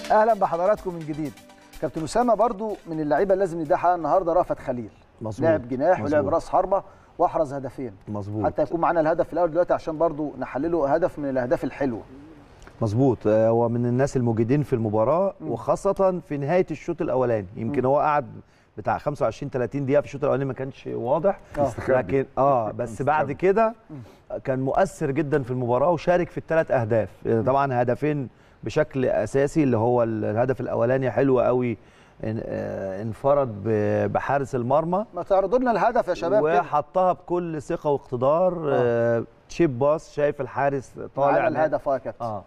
اهلا بحضراتكم من جديد كابتن اسامه برضو من اللعيبه اللي لازم نديها حقها النهارده رافت خليل مظبوط لعب جناح ولعب مظبوط. راس حربه واحرز هدفين مظبوط حتى يكون معانا الهدف في الاول دلوقتي عشان برضو نحلله هدف من الاهداف الحلوه مظبوط آه، هو من الناس المجيدين في المباراه وخاصه في نهايه الشوط الاولاني يمكن هو قعد بتاع 25 30 دقيقه في الشوط الاولاني ما كانش واضح آه. لكن اه بس بعد كده كان مؤثر جدا في المباراه وشارك في الثلاث اهداف آه، طبعا هدفين بشكل اساسي اللي هو الهدف الاولاني حلو قوي ان- آه، انفرد ب- بحارس المرمى ما تعرضوا لنا الهدف يا شباب كده وحطها بكل ثقه واقتدار آه، تشيب باص شايف الحارس طالع معانا من- الهدف اه يا كابتن اه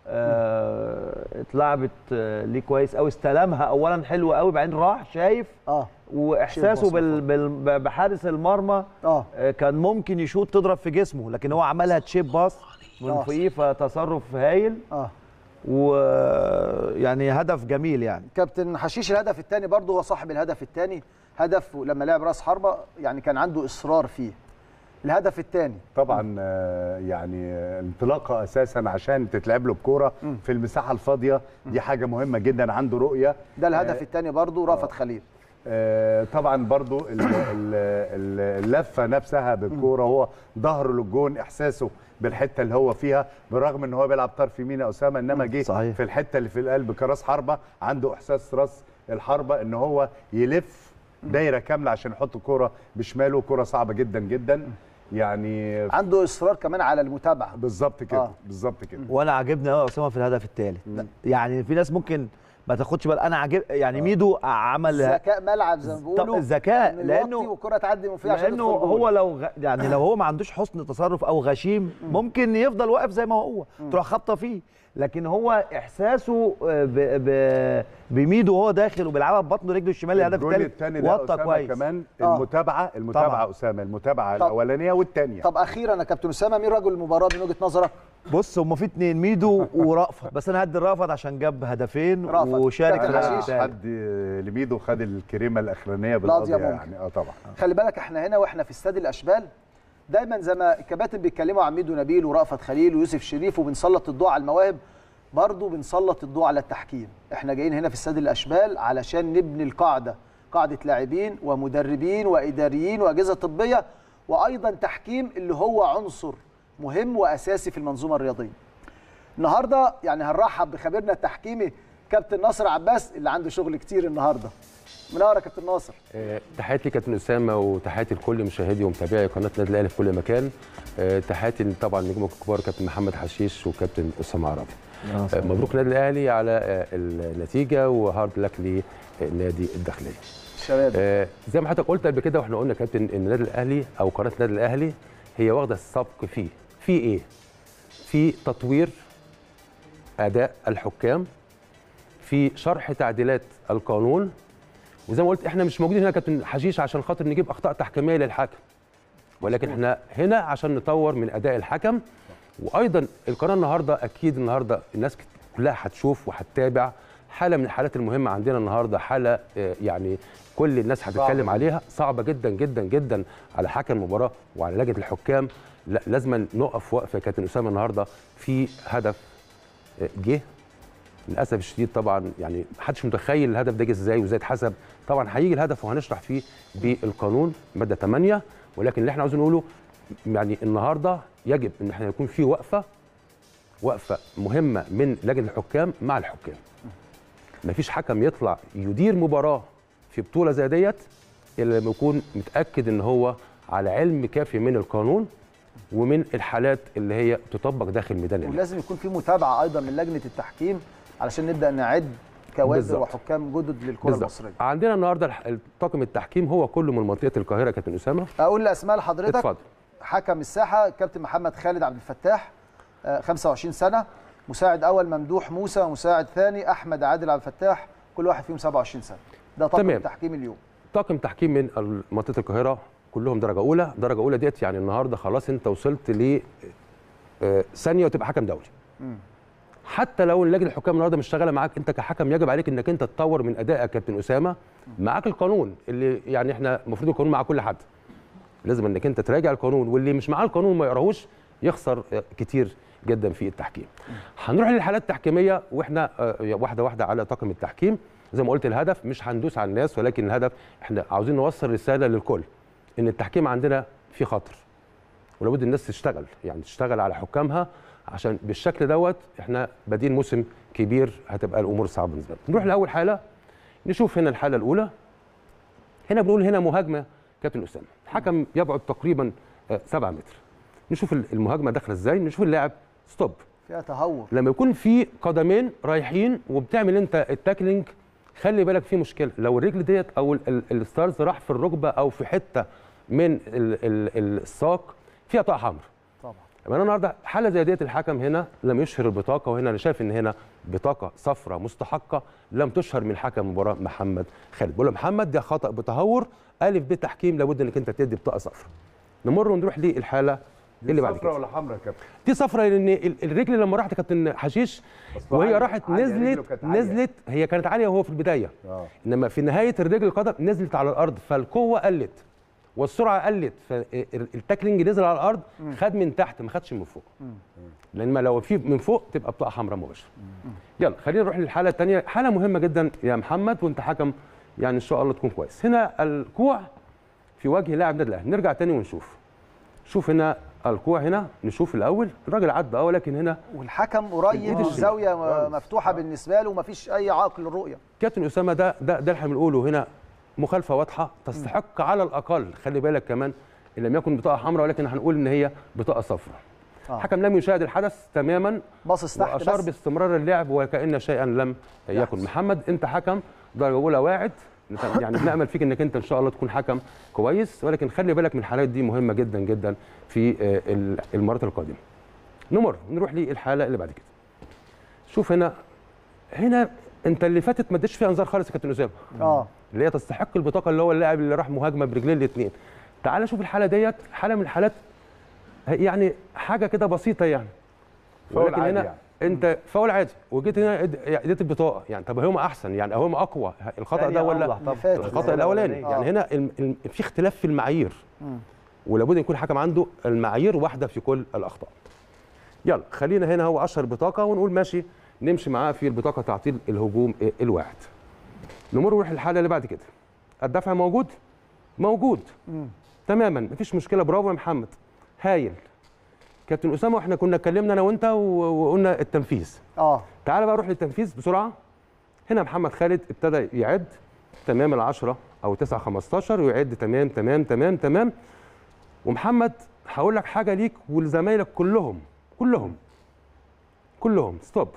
آه، اتلعبت آه، ليه كويس قوي استلمها اولا حلو قوي بعدين راح شايف اه واحساسه باص بال بال بحارس المرمى اه آه، كان ممكن يشوط تضرب في جسمه لكن هو عملها تشيب باص من آه. فوقيه فتصرف هايل اه ويعني هدف جميل يعني كابتن حشيش الهدف الثاني برضه هو صاحب الهدف الثاني هدف لما لعب راس حربه يعني كان عنده اصرار فيه الهدف الثاني طبعا آه، يعني آه، انطلاقه اساسا عشان تتلعب له بكوره في المساحه الفاضيه دي حاجه مهمه جدا عنده رؤيه ده الهدف الثاني برضه رافت خليل آه، طبعا برضو ال- ال- ال- اللفه نفسها بالكوره هو ظهره للجون احساسه بالحته اللي هو فيها بالرغم ان هو بيلعب طرف يمين يا اسامه انما جه صحيح. في الحته اللي في القلب كراس حربه عنده احساس راس الحربه ان هو يلف دايره كامله عشان يحط الكوره بشماله كوره صعبه جدا جدا يعني عنده اصرار كمان على المتابعه بالظبط كده آه. بالظبط كده وانا عاجبني قوي اسامه في الهدف الثالث يعني في ناس ممكن ما تاخدش بال انا عاجب يعني ميدو عمل ذكاء ملعب زي ما بيقولوا طب الذكاء إن لانه يوطي والكره تعدي من فيه عشان لانه تدخل جول. هو لو غ... يعني لو هو ما عندوش حسن تصرف او غشيم ممكن يفضل واقف زي ما هو تروح خابطه فيه لكن هو احساسه آه، ب... ب... بميدو وهو داخل وبيلعبها ببطنه رجله الشمال الهدف الجول الثالث الثاني ده وطى أسامة كويس كمان آه. المتابعه المتابعه طبعاً. اسامه المتابعه طب. الاولانيه والثانيه طب اخيرا يا كابتن اسامه مين رجل المباراه من وجهه نظرك بص هم في اتنين ميدو ورأفت بس انا هدي رأفت عشان جاب هدفين رأفت. وشارك في كابتن الهدف حشيش. الثالث حد لميدو خد الكريمه الاخرانيه القضية بالقضيه ممكن. يعني اه طبعا خلي بالك احنا هنا واحنا في استاد الاشبال دايما زي ما الكباتن بيتكلموا عن ميدو نبيل ورأفت خليل ويوسف شريف وبنسلط الضوء على المواهب برضه بنسلط الضوء على التحكيم احنا جايين هنا في استاد الاشبال علشان نبني القاعده قاعده لاعبين ومدربين واداريين واجهزه طبيه وايضا تحكيم اللي هو عنصر مهم واساسي في المنظومه الرياضيه النهارده يعني هنرحب بخبيرنا التحكيمي كابتن ناصر عباس اللي عنده شغل كتير النهارده منور يا كابتن ناصر آه، تحياتي لكابتن اسامه وتحياتي لكل مشاهدي ومتابعي قناه النادي الاهلي في كل مكان آه، تحياتي طبعا لنجم الكبار كابتن محمد حشيش وكابتن اسامه عرفي آه، مبروك النادي الاهلي على آه، النتيجه وهارد لك للنادي الداخليه شباب آه، زي ما حضرتك قلت قبل كده واحنا قلنا يا كابتن ان النادي الاهلي او قناه النادي الاهلي هي واخده السبق فيه في ايه في تطوير اداء الحكام في شرح تعديلات القانون وزي ما قلت احنا مش موجودين هنا يا كابتن حشيش عشان خاطر نجيب اخطاء تحكيميه للحكم ولكن احنا هنا عشان نطور من اداء الحكم وايضا القناه النهارده اكيد النهارده الناس كلها هتشوف وهتتابع حاله من الحالات المهمه عندنا النهارده حاله آه، يعني كل الناس هتتكلم عليها صعبه جدا جدا جدا على حكم المباراه وعلى لجنه الحكام لا لازم نقف وقفه يا كابتن اسامه النهارده في هدف آه، جه للاسف الشديد طبعا يعني محدش متخيل الهدف ده جه ازاي وازاي اتحسب طبعا هيجي الهدف وهنشرح فيه بالقانون ماده 8 ولكن اللي احنا عاوزين نقوله يعني النهارده يجب ان احنا يكون في وقفه وقفه مهمه من لجنه الحكام مع الحكام مفيش حكم يطلع يدير مباراه في بطوله زي ديت الا لما يكون متاكد ان هو على علم كافي من القانون ومن الحالات اللي هي تطبق داخل ميدان اللعب ولازم يكون في متابعه ايضا من لجنه التحكيم علشان نبدا نعد كوادر بالظبط. وحكام جدد للكره بالظبط. المصريه عندنا النهارده الح- طاقم التحكيم هو كله من منطقه القاهره يا كابتن اسامه اقول الاسماء لحضرتك اتفضل حكم الساحه كابتن محمد خالد عبد الفتاح آه، 25 سنه مساعد اول ممدوح موسى مساعد ثاني احمد عادل عبد الفتاح كل واحد فيهم 27 سنه ده طاقم تمام. التحكيم اليوم طاقم تحكيم من منطقه القاهره كلهم درجه اولى درجه اولى ديت يعني النهارده خلاص انت وصلت ل آه، ثانيه وتبقى حكم دولي حتى لو لجنه الحكام النهارده مش شغاله معاك انت كحكم يجب عليك انك انت تطور من ادائك يا كابتن اسامه معاك القانون اللي يعني احنا المفروض القانون مع كل حد لازم انك انت تراجع القانون واللي مش معاه القانون ما يقراهوش يخسر آه، كتير جدا في التحكيم هنروح للحالات التحكيميه واحنا آه، واحده واحده على طاقم التحكيم زي ما قلت الهدف مش هندوس على الناس ولكن الهدف احنا عاوزين نوصل رساله للكل ان التحكيم عندنا في خطر ولابد الناس تشتغل يعني تشتغل على حكامها عشان بالشكل دوت احنا بادئين موسم كبير هتبقى الامور صعبه بالنسبه لنا نروح لاول حاله نشوف هنا الحاله الاولى هنا بنقول هنا مهاجمه كابتن اسامه الحكم يبعد تقريبا 7 متر نشوف المهاجمه داخله ازاي نشوف اللاعب ستوب فيها تهور لما يكون في قدمين رايحين وبتعمل انت التاكلينج خلي بالك في مشكله لو الرجل ديت او ال- ال- الستارز راح في الركبه او في حته من ال- ال- الساق فيها طاقه حمراء طبعا طب انا النهارده حاله زي ديت الحكم هنا لم يشهر البطاقه وهنا انا شايف ان هنا بطاقه صفراء مستحقه لم تشهر من حكم المباراه محمد خالد بقول له محمد ده خطا بتهور الف ب تحكيم لابد انك انت تدي بطاقه صفراء نمر ونروح للحاله اللي بعد صفرا كده ولا حمرا يا كابتن دي صفراء لان ال- الرجل لما راحت كابتن حشيش أصل وهي عالية- راحت عالية، رجله نزلت كانت عالية. نزلت هي كانت عاليه وهو في البدايه اه انما في نهايه الرجل القدم نزلت على الارض فالقوه قلت والسرعه قلت فالتاكلينج نزل على الارض خد من تحت ما خدش من فوق لان ما لو في من فوق تبقى بطاقه حمراء مباشره يلا خلينا نروح للحاله الثانيه حاله مهمه جدا يا محمد وانت حكم يعني ان شاء الله تكون كويس هنا الكوع في وجه لاعب نادي الاهلي نرجع تاني ونشوف شوف هنا الكوع هنا نشوف الاول الراجل عدى اه ولكن هنا والحكم قريب الإيد الشمال. والزاويه م- مفتوحه بالنسبه له ومفيش اي عائق للرؤيه كابتن اسامه ده ده ده اللي احنا بنقوله هنا مخالفه واضحه تستحق على الاقل خلي بالك كمان ان لم يكن بطاقه حمراء ولكن هنقول ان هي بطاقه صفراء آه. الحكم لم يشاهد الحدث تماما باصص تحت واشار بس باستمرار اللعب وكان شيئا لم يكن يحدث. محمد انت حكم درجه اولى واعد يعني بنامل فيك انك انت ان شاء الله تكون حكم كويس ولكن خلي بالك من الحالات دي مهمه جدا جدا في آه، ال- المرات القادمه نمر نروح للحاله اللي بعد كده شوف هنا هنا انت اللي فاتت ما اديتش فيها انذار خالص يا كابتن اسامه اه اللي هي تستحق البطاقه اللي هو اللاعب اللي راح مهاجمه برجلين الاثنين تعال شوف الحاله ديت حاله من الحالات يعني حاجه كده بسيطه يعني فاول ولكن عادي هنا يعني. انت فاول عادي وجيت هنا اد- اديت البطاقه يعني طب هما احسن يعني هما اقوى الخطا تاني ده ولا أوضح طبعاً. فاتت. الخطا الاولاني آه. يعني هنا الم- الم- في اختلاف في المعايير مم. ولابد يكون الحكم عنده المعايير واحده في كل الاخطاء يلا خلينا هنا هو اشهر بطاقه ونقول ماشي نمشي معاه في البطاقه تعطيل الهجوم اه، الواحد نمر ونروح الحاله اللي بعد كده الدفع موجود موجود مم. تماما مفيش مشكله برافو يا محمد هايل كابتن اسامه واحنا كنا اتكلمنا انا وانت و- وقلنا التنفيذ اه تعال بقى نروح للتنفيذ بسرعه هنا محمد خالد ابتدى يعد تمام العشرة او 9 15 ويعد تمام تمام تمام تمام ومحمد هقول لك حاجه ليك ولزمايلك كلهم كلهم كلهم ستوب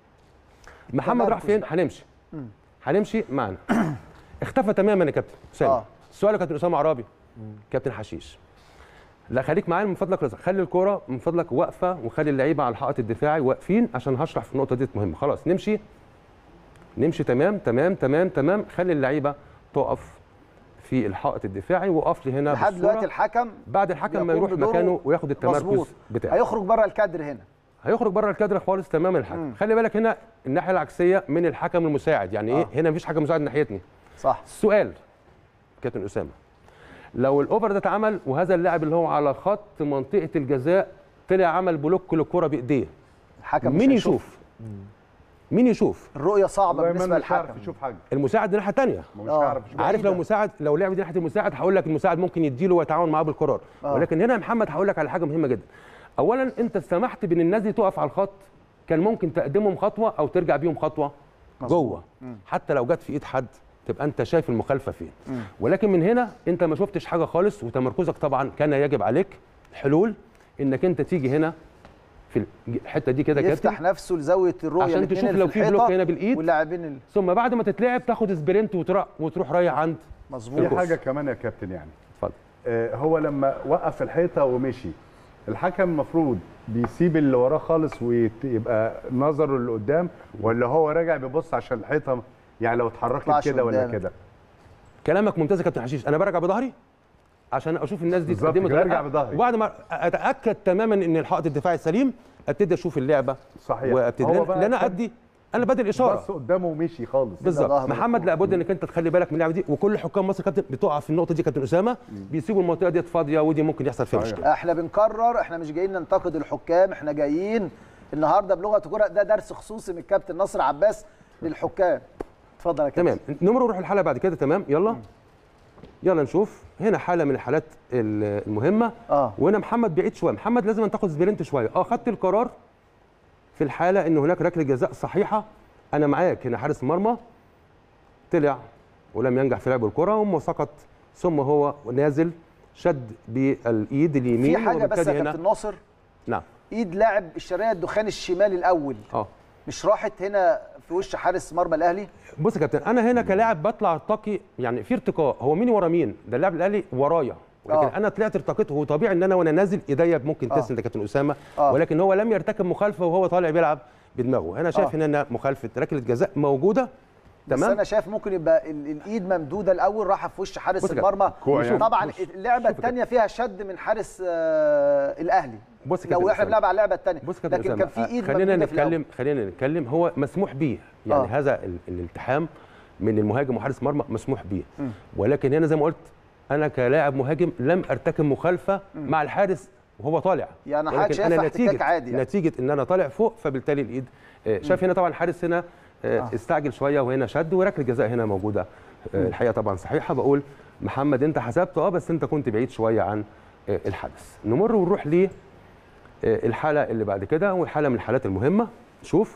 محمد راح فين هنمشي مم. هنمشي معنا اختفى تماما يا كابتن اسامه آه. السؤال يا كابتن اسامه عرابي كابتن حشيش لا خليك معايا من فضلك رزق. خلي الكوره من فضلك واقفه وخلي اللعيبه على الحائط الدفاعي واقفين عشان هشرح في النقطه دي مهمه خلاص نمشي نمشي تمام تمام تمام تمام خلي اللعيبه تقف في الحائط الدفاعي وقف لي هنا لحد بالصورة. دلوقتي الحكم بعد الحكم ما بيقوم يروح بدوره مكانه وياخد التمركز مظبوط بتاعه هيخرج بره الكادر هنا هيخرج بره الكادر خالص تماما الحكم مم. خلي بالك هنا الناحيه العكسيه من الحكم المساعد يعني ايه آه. هنا مفيش حكم مساعد ناحيتني صح السؤال كابتن اسامه لو الاوفر ده اتعمل وهذا اللاعب اللي هو على خط منطقه الجزاء طلع عمل بلوك للكره بايديه الحكم مش مين هيشوف. يشوف مين يشوف الرؤيه صعبه والله بالنسبه ما مش عارف للحكم يشوف حاجه المساعد الناحيه الثانيه ما مش آه. عارف يشوف عارف لو بعيدة. مساعد لو لعب دي ناحيه المساعد هقول لك المساعد ممكن يديله ويتعاون معاه بالقرار آه. ولكن هنا يا محمد هقول لك على حاجه مهمه جدا اولا انت سمحت بان الناس دي تقف على الخط كان ممكن تقدمهم خطوه او ترجع بيهم خطوه مظبوط. جوه حتى لو جت في ايد حد تبقى انت شايف المخالفه فين ولكن من هنا انت ما شفتش حاجه خالص وتمركزك طبعا كان يجب عليك حلول انك انت تيجي هنا في الحته دي كده يفتح كابتن نفسه لزاويه الرؤيه عشان الاتنين تشوف اللي لو في في بلوك الحيطة هنا بالإيد. واللاعبين ال- ثم بعد ما تتلعب تاخد سبرنت وتروح وتروح رايح عند مظبوط في الكورس. حاجه كمان يا كابتن يعني اتفضل آه، هو لما وقف الحيطه ومشي الحكم المفروض بيسيب اللي وراه خالص ويبقى نظره اللي قدام ولا هو راجع بيبص عشان الحيطه يعني لو اتحركت يطلعش كده ولا قدامك. كده كلامك ممتاز يا كابتن حشيش انا برجع بظهري عشان اشوف الناس دي بالظبط اتقدمت كده، ولا ارجع لأ. بظهري. وبعد ما اتاكد تماما ان الحائط الدفاعي سليم ابتدي اشوف اللعبه صحيح. وابتدي هو لان بقى لأن انا خد- ادي انا بدي الاشاره بص قدامه ومشي خالص بالظبط ظهره محمد لابد انك انت تخلي بالك من اللعبه دي وكل حكام مصر كابتن بتقع في النقطه دي كابتن اسامه بيسيبوا المنطقه دي فاضيه ودي ممكن يحصل فيها صحيح. مشكله احنا بنكرر احنا مش جايين ننتقد الحكام احنا جايين النهارده بلغه الكوره ده درس خصوصي من الكابتن ناصر عباس للحكام اتفضل يا كابتن تمام نمر نروح الحلقه بعد كده تمام يلا يلا نشوف هنا حاله من الحالات ال- المهمه اه وهنا محمد بعيد شويه محمد لازم أن تاخد سبرنت شويه اه خدت القرار في الحاله ان هناك ركله جزاء صحيحه انا معاك هنا حارس مرمى طلع ولم ينجح في لعب الكره ثم سقط ثم هو نازل شد بالايد اليمين في حاجه بس يا وبالتالي هنا كابتن ناصر نعم ايد لاعب الشرقيه الدخان الشمالي الاول اه مش راحت هنا في وش حارس مرمى الاهلي بص يا كابتن انا هنا كلاعب بطلع ارتقي يعني في ارتقاء هو مين ورا مين ده اللاعب الاهلي ورايا ولكن آه. انا طلعت ارتقيت هو طبيعي ان انا وانا نازل ايديا ممكن آه. تسند يا كابتن اسامه آه. ولكن هو لم يرتكب مخالفه وهو طالع بيلعب بدماغه انا شايف آه. هنا ان مخالفه ركله جزاء موجوده بس تمام انا شايف ممكن يبقى ال- الايد ممدوده الاول راحه في وش حارس بص يا المرمى كوع يعني. طبعا بص. اللعبه شوف الثانيه فيها شد من حارس آه الاهلي بص يا لو كابتن احنا أسامة. بنلعب على اللعبه الثانيه بص يا كابتن لكن كان أسامة، في ايد خلينا ممدودة في الأول. نتكلم خلينا نتكلم هو مسموح بيه يعني آه. آه. هذا ال- الالتحام من المهاجم وحارس مرمى مسموح بيه ولكن هنا زي ما قلت انا كلاعب مهاجم لم ارتكب مخالفه مع الحارس وهو طالع يعني ولكن حضرتك شايفها احتكاك نتيجه عادي يعني. نتيجه ان انا طالع فوق فبالتالي الايد آه، شايف هنا طبعا الحارس هنا آه، آه. استعجل شويه وهنا شد وركله جزاء هنا موجوده آه، الحقيقه طبعا صحيحه بقول محمد انت حسبت اه بس انت كنت بعيد شويه عن آه، الحدث نمر ونروح ل الحاله اللي بعد كده والحاله من الحالات المهمه شوف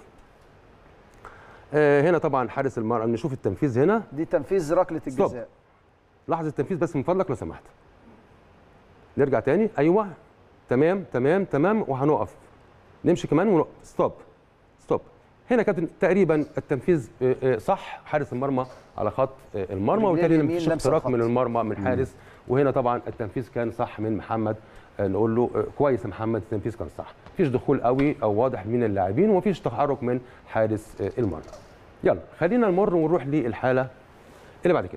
آه، هنا طبعا حارس المرمى نشوف التنفيذ هنا دي تنفيذ ركله ستوب. الجزاء لحظه التنفيذ بس من فضلك لو سمحت نرجع تاني ايوه تمام تمام تمام وهنقف نمشي كمان ونقف ستوب ستوب هنا كابتن تقريبا التنفيذ آه، آه، صح حارس المرمى على خط آه، المرمى رجليه وبالتالي اليمين مفيش لمسة اختراق من الخط. المرمى من الحارس وهنا طبعا التنفيذ كان صح من محمد آه، نقول له آه، كويس يا محمد التنفيذ كان صح مفيش دخول قوي او واضح من اللاعبين ومفيش تحرك من حارس آه، المرمى يلا خلينا نمر ونروح للحاله اللي بعد كده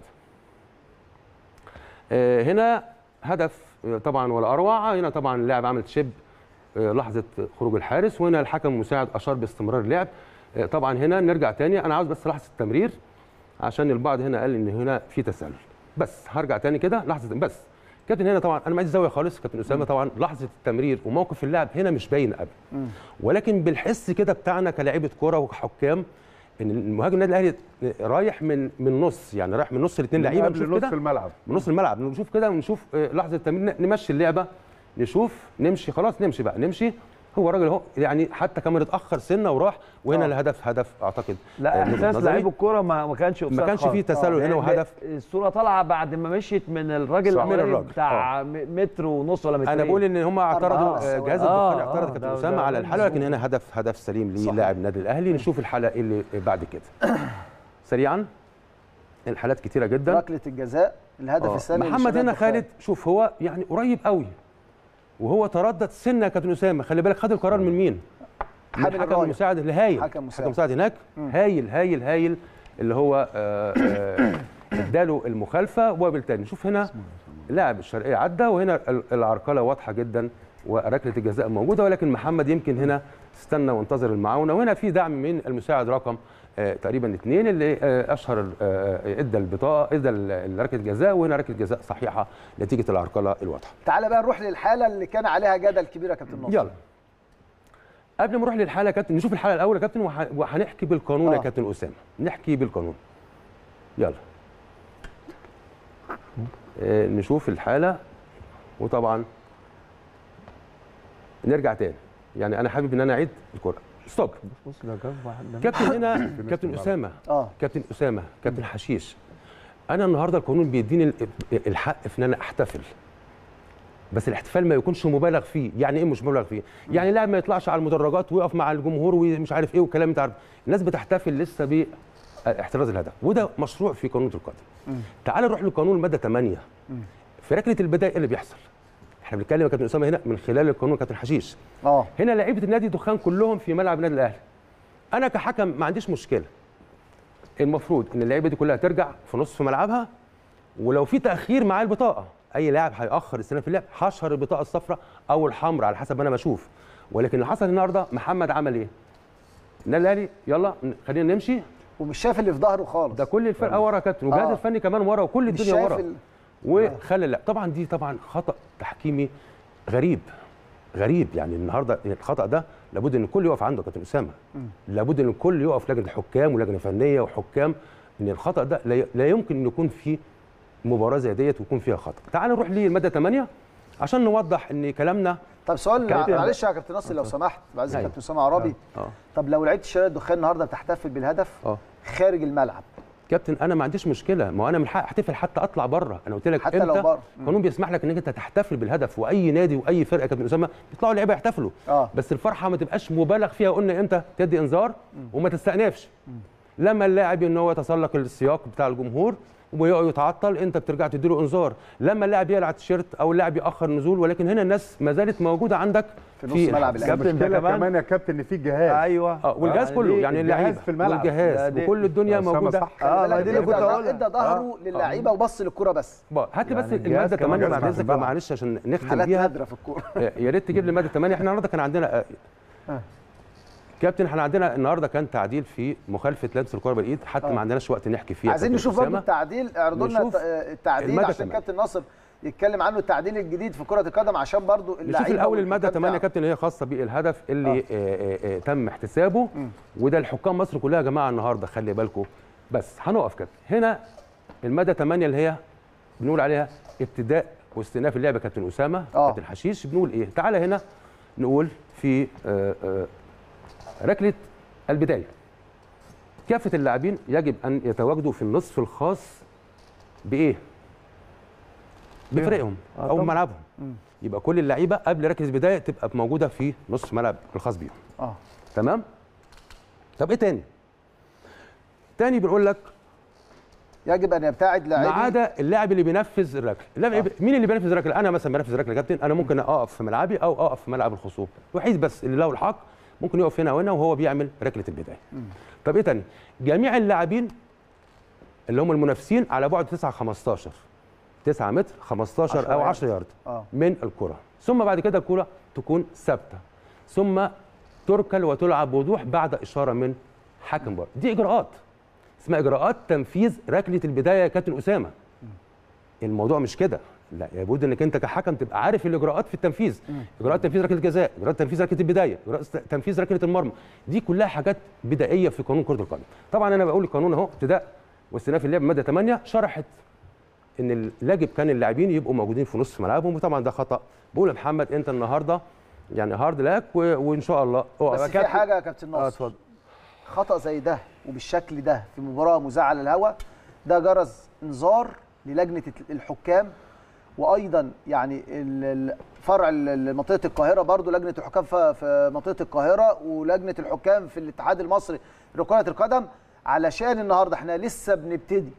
آه، هنا هدف آه، طبعا ولا اروع هنا طبعا اللاعب عمل تشيب آه، لحظه خروج الحارس وهنا الحكم المساعد اشار باستمرار اللعب آه، طبعا هنا نرجع تاني انا عاوز بس لحظه التمرير عشان البعض هنا قال ان هنا في تسلل بس هرجع تاني كده لحظه بس كابتن هنا طبعا انا معيش زاويه خالص كابتن اسامه طبعا لحظه التمرير وموقف اللاعب هنا مش باين قوي ولكن بالحس كده بتاعنا كلاعيبه كوره وحكام ان المهاجم النادي الاهلي رايح من من نص يعني رايح من نص الاثنين لعيبه قبل بنشوف نص كده الملعب من نص الملعب نشوف كده ونشوف آه، لحظه التمرير نمشي اللعبه نشوف نمشي خلاص نمشي بقى نمشي هو راجل اهو يعني حتى كمان اتاخر سنه وراح وهنا آه. الهدف هدف اعتقد لا آه، من احساس نظري. لعيب الكوره ما ما كانش ما أوفسايد كانش خالص. فيه تسلل هنا آه، وهدف الصوره طالعه بعد ما مشيت من الراجل صح، من الاولاني الراجل. بتاع م- متر ونص ولا مترين انا بقول ان هم اعترضوا أربعة. آه، جهاز آه، الدخان اعترض آه، كابتن ده- اسامه ده- على ده الحاله لكن مظبوط. هنا هدف هدف سليم صحيح. للاعب النادي الاهلي نشوف الحاله اللي بعد كده سريعا الحالات كتيره جدا ركله الجزاء الهدف آه. الثاني محمد لشباب هنا الدخان. خالد شوف هو يعني قريب قوي وهو تردد سنه يا كابتن اسامه خلي بالك خد القرار من مين؟ من حامل الحكم الراية. المساعد اللي هايل حكم مساعد. حكم مساعد هناك هايل هايل هايل اللي هو آه، آه، اداله المخالفه وبالتالي نشوف هنا لاعب الشرقيه عدى وهنا ال- العرقله واضحه جدا وركله الجزاء موجوده ولكن محمد يمكن هنا استنى وانتظر المعاونه وهنا في دعم من المساعد رقم آه، تقريبا اثنين اللي آه، اشهر ال- آه، ادى البطاقه ادى ال- ركله الجزاء وهنا ركله جزاء صحيحه نتيجه العرقله الواضحه تعالى بقى نروح للحاله اللي كان عليها جدل كبير يا كابتن ناصر يلا قبل ما نروح للحاله يا كابتن نشوف الحاله الاول يا كابتن وح- وهنحكي بالقانون يا آه. كابتن اسامه نحكي بالقانون يلا آه نشوف الحاله وطبعا نرجع تاني يعني انا حابب ان انا اعيد الكره ستوب بص ده جاب واحد ده. كابتن هنا كابتن اسامه اه كابتن اسامه كابتن حشيش انا النهارده القانون بيديني ال- الحق في ان انا احتفل بس الاحتفال ما يكونش مبالغ فيه يعني ايه مش مبالغ فيه يعني لاعب ما يطلعش على المدرجات ويقف مع الجمهور ومش عارف ايه وكلام انت عارف الناس بتحتفل لسه باحتراز الهدف وده مشروع في قانون القدم تعال نروح للقانون الماده 8 في ركله البدايه إيه اللي بيحصل احنا بنتكلم يا كابتن اسامه هنا من خلال القانون كابتن حشيش اه هنا لعيبه النادي دخان كلهم في ملعب النادي الاهلي انا كحكم ما عنديش مشكله المفروض ان اللعيبه دي كلها ترجع في نصف ملعبها ولو في تاخير مع البطاقه اي لاعب هياخر السنه في اللعب هشهر البطاقه الصفراء او الحمراء على حسب ما انا بشوف ولكن اللي حصل النهارده محمد عمل ايه النادي الاهلي يلا ن- خلينا نمشي ومش شايف اللي في ظهره خالص ده كل الفرقه ورا يا كابتن والجهاز آه. الفني كمان ورا وكل مش الدنيا شايف ورا ال... وخلى لا طبعا دي طبعا خطا تحكيمي غريب غريب يعني النهارده الخطا ده لابد ان الكل يقف عنده يا كابتن اسامه لابد ان الكل يقف لجنه الحكام ولجنه فنيه وحكام ان الخطا ده لا ي- لا يمكن ان يكون في مباراه زي ديت ويكون فيها خطا تعال نروح للماده 8 عشان نوضح ان كلامنا طب سؤال كابتن- معلش يا كابتن ناصر لو سمحت بعز أيوة. كابتن اسامه عربي اه طب لو لعيبه الشباب الدخان النهارده بتحتفل بالهدف اه خارج الملعب كابتن انا ما عنديش مشكله ما هو انا من حق احتفل حتى اطلع بره انا قلت لك حتى انت لو بره. القانون بيسمح لك انك انت تحتفل بالهدف واي نادي واي فرقه يا كابتن اسامه بيطلعوا لعيبه يحتفلوا اه بس الفرحه ما تبقاش مبالغ فيها قلنا امتى تدي انذار وما تستأنفش لما اللاعب ان هو يتسلق السياق بتاع الجمهور ويقعد يتعطل انت بترجع تديله انذار لما اللاعب يقلع التيشيرت او اللاعب ياخر نزول ولكن هنا الناس ما زالت موجوده عندك في نص ملعب الحجز. الأهلي. كابتن ده المشكله كمان كمان يا كابتن ان في جهاز ايوه اه والجهاز كله دي- يعني الجهاز اللعيبه في الملعب. ده والجهاز دي- وكل الدنيا أسامة موجوده صح. اه ما دي اللي كنت ادى هقولها ادى ظهره للعيبه وبص للكوره بس بقى، هات لي بس يعني الجهاز الماده كمان 8 بعد بيسمع في اذنك الملعب. معلش عشان نختم حالات بيها نادره في الكوره يا ريت تجيب لي الماده 8 احنا النهارده كان عندنا آه. كابتن احنا عندنا النهارده كان تعديل في مخالفه لمس الكره بالايد حتى آه. ما عندناش وقت نحكي فيها عايزين كابتن نشوف برضه أسامة. التعديل اعرضوا لنا نشوف الت- التعديل المادة عشان 8. كابتن ناصر يتكلم عنه التعديل الجديد في كره القدم عشان برضه اللعيبه نشوف الاول الماده والحكام 8 يا تعرف. كابتن اللي هي خاصه بالهدف اللي آه. آه آه تم احتسابه مم. وده الحكام مصر كلها يا جماعه النهارده خلي بالكم بس هنقف كابتن هنا الماده 8 اللي هي بنقول عليها ابتداء واستئناف اللعبه كابتن اسامه آه. كابتن حشيش بنقول ايه تعالى هنا نقول في آه آه ركله البدايه كافه اللاعبين يجب ان يتواجدوا في النصف الخاص بايه بفريقهم آه او طبعاً. ملعبهم مم. يبقى كل اللعيبه قبل ركله البدايه تبقى موجوده في نص ملعب الخاص بيهم اه تمام طب ايه تاني تاني بنقول لك يجب ان يبتعد ما لاعبي عدا اللاعب اللي بينفذ الركله اللاعب مين اللي بينفذ الركله انا مثلا بنفذ الركله يا كابتن انا ممكن اقف في ملعبي او اقف في ملعب الخصوم الوحيد بس اللي له الحق ممكن يقف هنا وهنا وهو بيعمل ركله البدايه طب ايه تاني جميع اللاعبين اللي هم المنافسين على بعد 9 15 9 متر 15 10 او يارد. 10 يارد اه من الكرة ثم بعد كده الكرة تكون ثابتة ثم تركل وتلعب بوضوح بعد إشارة من حكم بار دي إجراءات اسمها إجراءات تنفيذ ركلة البداية يا كابتن أسامة الموضوع مش كده لا لابد انك انت كحكم تبقى عارف الاجراءات في التنفيذ اجراءات تنفيذ ركله الجزاء اجراءات تنفيذ ركله البدايه اجراءات تنفيذ ركله المرمى دي كلها حاجات بدائيه في قانون كره القدم طبعا انا بقول القانون اهو ابتداء واستئناف اللعب ماده 8 شرحت ان يجب كان اللاعبين يبقوا موجودين في نصف ملعبهم وطبعا ده خطا بقول يا محمد انت النهارده يعني هارد لك و... وان شاء الله بس اقف في حاجه يا كابتن اه ناصر اتفضل خطا زي ده وبالشكل ده في مباراه مذاعه على الهواء ده جرس انذار للجنه الحكام وايضا يعني ال- ال- فرع ال- ال- منطقه القاهره برضو لجنه الحكام ف- في منطقه القاهره ولجنه الحكام في الاتحاد المصري لكره القدم علشان النهارده احنا لسه بنبتدي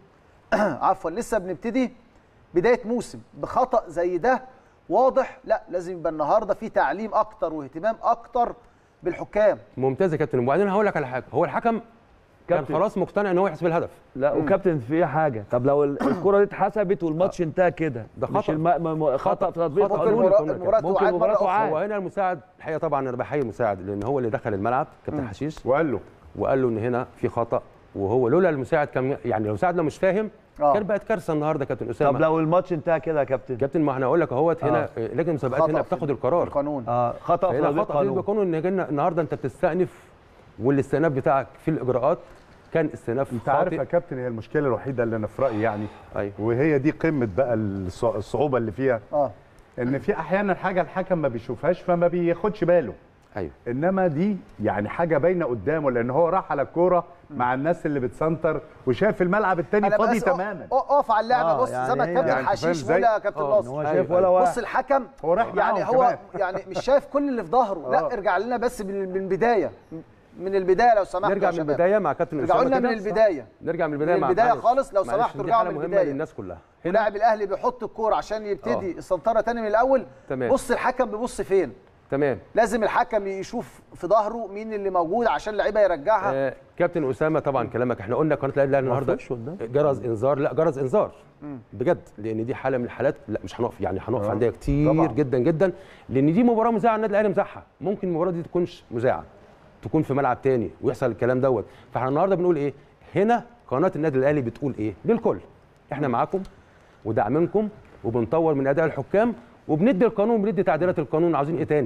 عفوا لسه بنبتدي بدايه موسم بخطا زي ده واضح لا لازم يبقى النهارده في تعليم اكتر واهتمام اكتر بالحكام ممتاز يا كابتن وبعدين هقول لك على حاجه هو الحكم كان كابتن. خلاص مقتنع ان هو يحسب الهدف لا وكابتن في حاجه طب لو ال- الكره دي اتحسبت والماتش انتهى كده ده مش خطأ. الم... م... م... خطا في تطبيق ممكن القانون المرا- يكون المباراه ممكن تعاد المباراة مره اخرى تعاد. هو هنا المساعد الحقيقه طبعا انا بحيي المساعد لان هو اللي دخل الملعب كابتن حشيش وقال له وقال له ان هنا في خطا وهو لولا المساعد كان يعني لو المساعد لو مش فاهم آه. كان بقت كارثه النهارده كابتن اسامه طب لو الماتش انتهى كده يا كابتن كابتن ما احنا اقول لك اهوت هنا آه. لجنه المسابقات خطأ هنا في بتاخد القرار القانون اه خطا في هنا تطبيق خطا في القانون القانون ان هنا النهارده انت بتستأنف والاستئناف بتاعك في الاجراءات كان استئناف انت عارف يا خاطئ كابتن هي المشكله الوحيده اللي انا في رايي يعني ايوه وهي دي قمه بقى الص- الصعوبه اللي فيها اه ان في احيانا حاجه الحكم ما بيشوفهاش فما بياخدش باله ايوه انما دي يعني حاجه باينه قدامه لان هو راح على الكوره مع الناس اللي بتسنتر وشاف الملعب التاني فاضي بس أق- تماما اقف على اللعبه آه، بص يعني زي ما هي- الكابتن يعني أنت فاهم حشيش إزاي؟ بيقول يا كابتن آه، ان ناصر هو أيوة، شايف أيوة. ولا واحد بص الحكم هو راح يعني معاهم هو كمان. يعني مش شايف كل اللي في ظهره لا آه. ارجع لنا بس من من البدايه من البدايه لو سمحت نرجع من البدايه مع كابتن ارجعوا اسامه لنا كده من البدايه نرجع من البدايه من مع البداية معلش. خالص لو معلش، سمحتوا دي ارجعوا حالة من مهمة البداية. للناس كلها ولاعب الاهلي بيحط الكوره عشان يبتدي آه. السنتره تاني من الاول تمام. بص الحكم بيبص فين تمام لازم الحكم يشوف في ظهره مين اللي موجود عشان اللعيبه يرجعها آه كابتن اسامه طبعا كلامك احنا قلنا قناه الاهلي النهارده مفهوش قدام. جرس انذار لا جرس انذار بجد لان دي حاله من الحالات لا مش هنقف يعني هنقف آه. عندها كتير طبعاً. جدا جدا لان دي مباراه مذاعه النادي الاهلي مذاعها ممكن المباراه دي تكونش مذاعه تكون في ملعب تاني ويحصل الكلام دوت فاحنا النهارده بنقول ايه هنا قناه النادي الاهلي بتقول ايه للكل احنا معاكم وداعمينكم وبنطور من اداء الحكام وبندي القانون وبندي تعديلات القانون عاوزين ايه تاني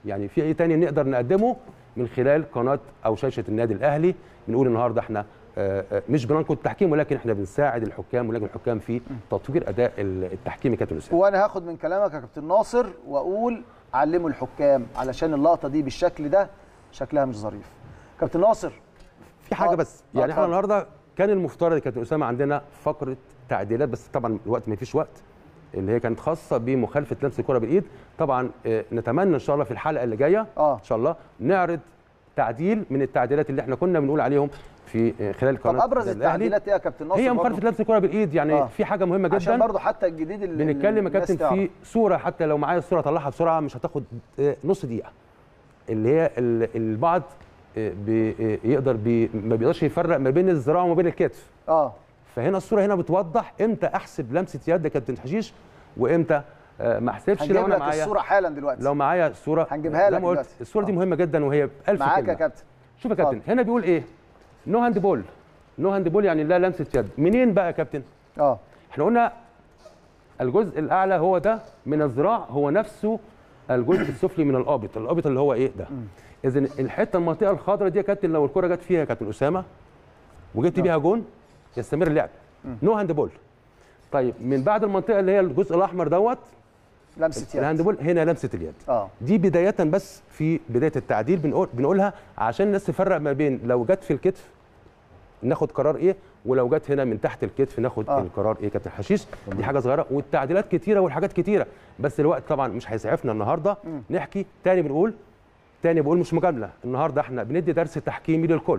يعني في ايه تاني نقدر نقدمه من خلال قناه او شاشه النادي الاهلي بنقول النهارده احنا آه، آه، مش بننقد التحكيم ولكن احنا بنساعد الحكام ولكن الحكام في تطوير اداء ال- التحكيم يا كابتن اسامه وانا هاخد من كلامك يا كابتن ناصر واقول علموا الحكام علشان اللقطه دي بالشكل ده شكلها مش ظريف كابتن ناصر في حاجه آه. بس آه، يعني احنا اتفضل. النهارده كان المفترض يا كابتن اسامه عندنا فقره تعديلات بس طبعا الوقت ما فيش وقت اللي هي كانت خاصه بمخالفه لمس الكره بالايد طبعا آه، نتمنى ان شاء الله في الحلقه اللي جايه اه ان شاء الله نعرد تعديل من التعديلات اللي احنا كنا بنقول عليهم في آه، خلال طب قناه ابرز النادي الأهلي. التعديلات ايه يا كابتن ناصر هي برضو؟ مخالفه لمس الكره بالايد يعني آه. في حاجه مهمه عشان جدا برضو حتى الجديد اللي بنتكلم يا الناس كابتن تعرف. في صوره حتى لو معايا الصوره اطلعها بسرعه مش هتاخد آه، نص دقيقه اللي هي ال- البعض آه، بي- آه، يقدر بي ما بيقدرش يفرق ما بين الذراع وما بين الكتف اه فهنا الصوره هنا بتوضح امتى احسب لمسه يد يا كابتن حشيش وامتى آه، ما احسبش لو هنجيب انا لك معايا الصوره حالا دلوقتي لو معايا صوره هنجيبها زي لك ما قلت دلوقتي. الصوره دي آه. مهمه جدا وهي بألف معاك يا كلمه كابتن شوف يا كابتن هنا بيقول ايه نو هاند بول نو هاند بول يعني لا لمسه يد منين بقى يا كابتن اه احنا قلنا الجزء الاعلى هو ده من الذراع هو نفسه الجزء السفلي من القابط القابط اللي هو ايه ده اذا الحته المنطقه الخضراء دي يا كابتن لو الكره جت فيها يا كابتن اسامه وجبت بيها جون يستمر اللعب نو هاند بول طيب من بعد المنطقه اللي هي الجزء الاحمر دوت لمسه الهاند يد بول هنا لمسه اليد اه دي بدايه بس في بدايه التعديل بنقول بنقولها عشان الناس تفرق ما بين لو جت في الكتف ناخد قرار ايه ولو جت هنا من تحت الكتف ناخد آه. آه. القرار ايه كابتن حشيش دي حاجه صغيره والتعديلات كتيره والحاجات كتيره بس الوقت طبعا مش هيسعفنا النهارده نحكي تاني بنقول تاني بقول مش مجامله النهارده احنا بندي درس تحكيمي للكل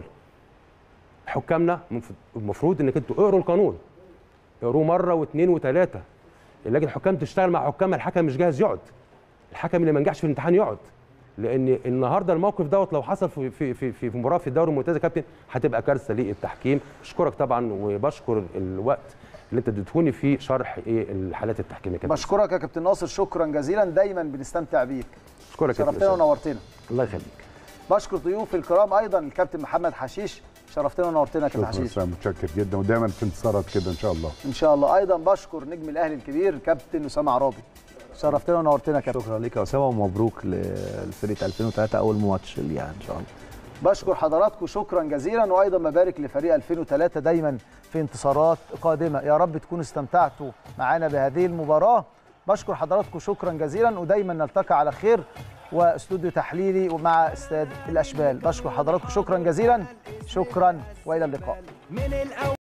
حكامنا مف- المفروض انك انتوا اقروا القانون اقروه مره واثنين وثلاثه لكن الحكام تشتغل مع حكام الحكم مش جاهز يقعد الحكم اللي ما نجحش في الامتحان يقعد لان النهارده الموقف دوت لو حصل في في في في في مباراه في الدوري الممتاز يا كابتن هتبقى كارثه للتحكيم اشكرك طبعا وبشكر الوقت اللي انت اديتهوني في شرح ايه الحالات التحكيميه يا كابتن بشكرك يا كابتن ناصر شكرا جزيلا دايما بنستمتع بيك اشكرك يا كابتن شرفتنا أسامة. ونورتنا الله يخليك بشكر ضيوفي الكرام ايضا الكابتن محمد حشيش شرفتنا ونورتنا يا كابتن شكرا حشيش أسامة، متشكر جدا ودايما في انتصارات كده ان شاء الله ان شاء الله ايضا بشكر نجم الاهلي الكبير الكابتن اسامه عرابي شرفتنا ونورتنا يا كابتن شكرا ليك يا اسامه ومبروك لفريق 2003 اول ماتش ليها ان شاء الله بشكر حضراتكم شكرا جزيلا وايضا ببارك لفريق 2003 دايما في انتصارات قادمه يا رب تكونوا استمتعتوا معانا بهذه المباراه بشكر حضراتكم شكرا جزيلا ودايما نلتقي على خير واستوديو تحليلي ومع استاد الاشبال بشكر حضراتكم شكرا جزيلا شكرا والى اللقاء من الأول